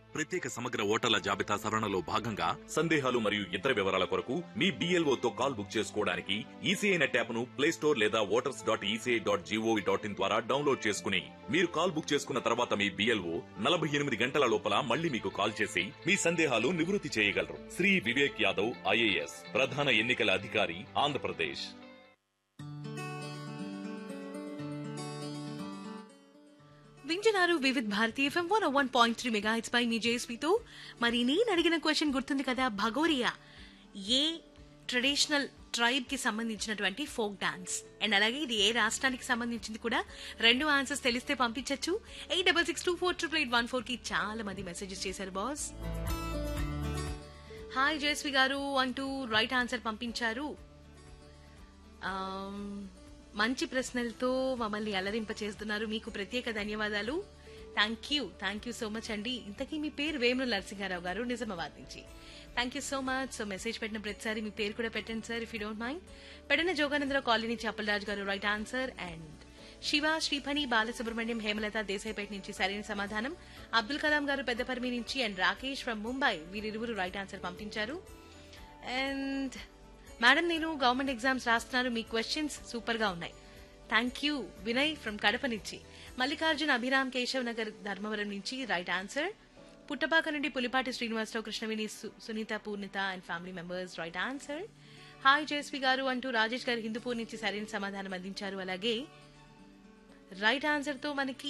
ప్రత్యేక సమగ్ర ఓటర్ల జాబితా సవరణలో భాగంగా సందేహాలు మరియు ఇతర వివరాల కొరకు మీ BLO తో కాల్ బుక్ చేసుకోవడానికి ఈసీఐ నెట్ యాప్ ను ప్లే స్టోర్ లేదా voters dot ECI dot gov dot in ద్వారా డౌన్లోడ్ చేసుకుని మీరు కాల్ బుక్ చేసుకున్న తర్వాత మీ బిఎల్ఓ నలభై ఎనిమిది గంటల లోపల మళ్ళీ మీకు కాల్ చేసి మీ సందేహాలు నివృత్తి చేయగలరు శ్రీ వివేక్ యాదవ్ ఐఏఎస్ ప్రధాన ఎన్నికల అధికారి ఆంధ్రప్రదేశ్ వింటున్నారు Vividh Bharati FM one one point three mega పై మీ జేఎస్పీతో మరి నేను అడిగిన క్వశ్చన్ గుర్తుంది కదా భగోరియా ఏ ట్రెడిషనల్ ట్రైబ్ కి సంబంధించినటువంటి ఫోక్ డాన్స్ అండ్ అలాగే ఇది ఏ రాష్ట్రానికి సంబంధించింది కూడా రెండు ఆన్సర్స్ తెలిస్తే పంపించవచ్చు eight double six two four triple eight one four కి చాలా మంది మెసేజెస్ చేశారు బాస్ హాయ్ జయశ్రీ గారు అంటూ రైట్ ఆన్సర్ పంపించారు ఆమ్, మంచి ప్రశ్నలతో మమ్మల్ని అలరింప చేస్తున్నారు మీకు ప్రత్యేక ధన్యవాదాలు thank you thank you so much అండి ఇంతకీ మీ పేరు వేముల నరసింహారావు గారు నిజామాబాద్ నుంచి thank you so much so message పెట్టిన ప్రతిసారి మీ పేరు కూడా పెట్టండి sir if you don't mind Pedana Joganandarao colony నుంచి Appalaraju garu right answer and Siva Sriphani Balasubrahmanyam Hemalatha Desaipet నుంచి సరైన సమాధానం అబ్దుల్ కలాం గారు పెద్దపర్మి నుంచి అండ్ రాకేష్ ఫ్రమ్ ముంబై వీరిరువురు రైట్ ఆన్సర్ పంపించారు అండ్ మేడం నేను గవర్నమెంట్ ఎగ్జామ్స్ రాస్తున్నాను మీ క్వశ్చన్స్ సూపర్ గా ఉన్నాయి thank you Vinay from Kadapa నుంచి మల్లికార్జున్ అభిరామ్ కేశవ్ నగర్ ధర్మవరం నుంచి రైట్ ఆన్సర్ పుట్టపాక నుండి పులిపాటి శ్రీనివాసరావు కృష్ణవేణి సు- Sunitha Purnitha and family members right answer hi Jayashree garu అంటూ రాజేష్ గారు హిందూపూర్ నుంచి సరైన సమాధానం అందించారు అలాగే రైట్ ఆన్సర్ తో మనకి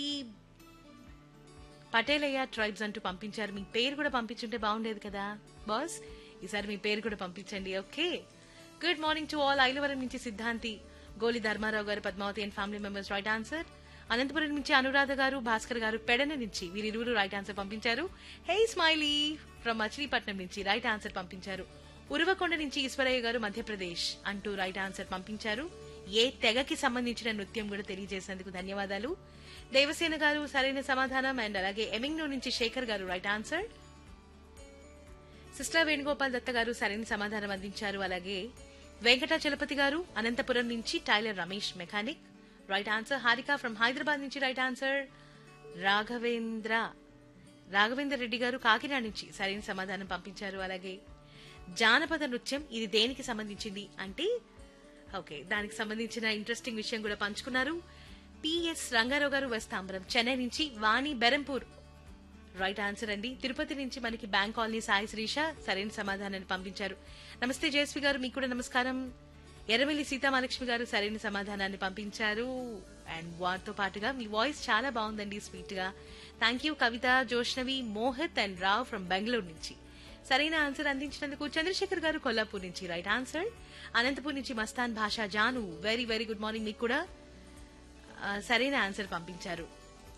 పటేలయ్య ట్రైబ్స్ అంటూ పంపించారు మీ పేరు కూడా పంపించుంటే బాగుండేది కదా బాస్ ఈసారి మీ పేరు కూడా పంపించండి okay good morning to all Ailavaram నుంచి Siddhanti Goli Dharmarao garu Padmavathi and family members right answer Anantapur నుంచి అనురాధ గారు భాస్కర్ గారు పెడన నుంచి వీరిరువురు రైట్ ఆన్సర్ పంపించారు హే స్మైలీ ఫ్రమ్ మచిలీపట్నం నుంచి రైట్ ఆన్సర్ పంపించారు ఉరవకొండ నుంచి ఈశ్వరయ్య గారు మధ్యప్రదేశ్ అంటూ రైట్ ఆన్సర్ పంపించారు ఏ తెగకి సంబంధించిన నృత్యం కూడా తెలియజేసేందుకు ధన్యవాదాలు దేవసేన గారు సరైన సమాధానం అండ్ అలాగే ఎమింగ్నో నుంచి Shekhar garu right answer sister Venugopal Datta garu సరైన సమాధానం అందించారు అలాగే వెంకటాచలపతి గారు అనంతపురం నుంచి tailor Ramesh mechanic right answer Harika from Hyderabad నుంచి రైట్ ఆన్సర్ రాఘవేంద్ర రాఘవేంద్ర రెడ్డి గారు కాకినాడ నుంచి సరైన సమాధానం పంపించారు అలాగే జానపద నృత్యం ఇది దేనికి సంబంధించింది అంటే ఓకే దానికి సంబంధించిన ఇంట్రెస్టింగ్ విషయం కూడా పంచుకున్నారు పిఎస్ రంగారావు గారు వస్తాంబరం చెన్నై నుంచి వాణి బెరంపూర్ రైట్ ఆన్సర్ అండి తిరుపతి నుంచి మనకి బ్యాంక్ కాలనీ సాయి శ్రీష సరైన సమాధానాన్ని పంపించారు నమస్తే జయశ్రీ గారు మీకు కూడా నమస్కారం ఎర్రమిల్లి సీతామహాలక్ష్మి గారు సరైన సమాధానాన్ని పంపించారు అండ్ వారితో పాటుగా మీ వాయిస్ చాలా బాగుందండి స్వీట్ గా thank you Kavitha Joshnavi Mohit and Rao from Bengaluru నుంచి సరైన ఆన్సర్ అందించినందుకు చంద్రశేఖర్ గారు కొల్లాపూర్ నుంచి రైట్ ఆన్సర్ అనంతపూర్ నుంచి Mastan Basha Janu very very good morning మీకు కూడా ఆ, సరైన ఆన్సర్ పంపించారు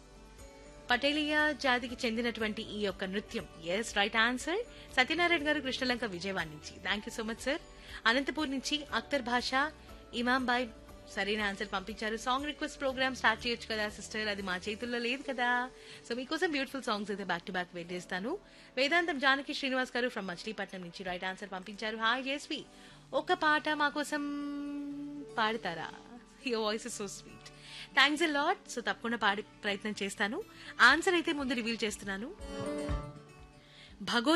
పటేలియా జాతికి చెందినటువంటి ఈ యొక్క నృత్యం ఎస్ రైట్ ఆన్సర్ సత్యనారాయణ గారు కృష్ణలంక విజయవాడ నుంచి thank you so much sir Anantapur నుంచి అఖ్తర్ భాష ఇమాం బాయ్ సరైన ఆన్సర్ పంపించారు సాంగ్ రిక్వెస్ట్ ప్రోగ్రామ్ స్టార్ట్ చేయొచ్చు కదా సిస్టర్ అది మా చేతుల్లో లేదు కదా సో మీకోసం బ్యూటిఫుల్ సాంగ్స్ అయితే బ్యాక్ టు బ్యాక్ వెయిట్ చేస్తాను వేదాంతం జానకి శ్రీనివాస్ గారు ఫ్రమ్ మచిలీపట్నం నుంచి రైట్ ఆన్సర్ పంపించారు హాయ్ జేస్వి ఒక పాట మా కోసం పాడతారా your voice is so sweet thanks a lot so తప్పకుండా పాడి ప్రయత్నం చేస్తాను ఆన్సర్ అయితే ముందు రివీల్ చేస్తున్నాను భగో